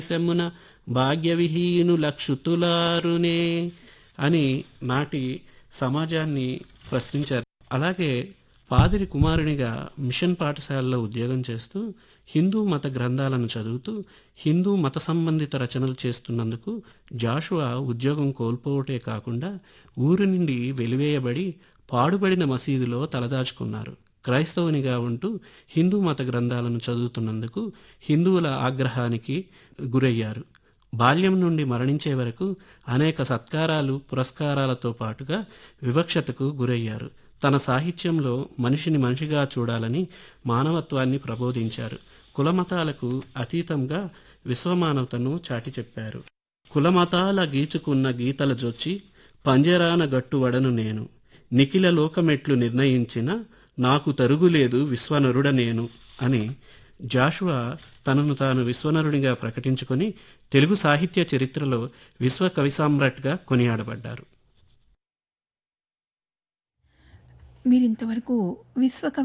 శమున భాగ్యవిహీనులక్షుతులారునే అని నాటి సమాజాన్ని ప్రశ్నించారు అలాగే పాదిరి కుమారునిగా మిషన్ పాఠశాలలో ఉద్యోగం చేస్తూ హిందూ మత గ్రంథాలను చదువుతూ హిందూ మత సంబంధిత రచనలు చేస్తున్నందుకు జాషువా ఉద్యోగం కోల్పోవటే కాకుండా ఊరి నుండి వెలివేయబడి పాడుబడిన మసీదులో తలదాచుకున్నారు క్రైస్తవునిగా ఉంటూ హిందూ మత గ్రంథాలను చదువుతున్నందుకు హిందువుల ఆగ్రహానికి గురయ్యారు బాల్యం నుండి మరణించే వరకు అనేక సత్కారాలు పురస్కారాలతో పాటుగా వివక్షతకు గురయ్యారు తన సాహిత్యంలో మనిషిని మనిషిగా చూడాలని మానవత్వాన్ని ప్రబోధించారు కులమతాలకు అతీతంగా విశ్వమానవతను చాటి చెప్పారు కులమతాల గీచుకున్న గీతల జొచ్చి పంజరాన గట్టువడను నేను నిఖిల లోకమెట్లు నిర్ణయించిన నాకు తరుగులేదు విశ్వనరుడ నేను అని జాషువా తనను తాను విశ్వనరుడిగా ప్రకటించుకొని తెలుగు సాహిత్య చరిత్రలో విశ్వ కవి సామ్రాట్గా కొనియాడబడ్డారు మీరింతవరకు విశ్వకవి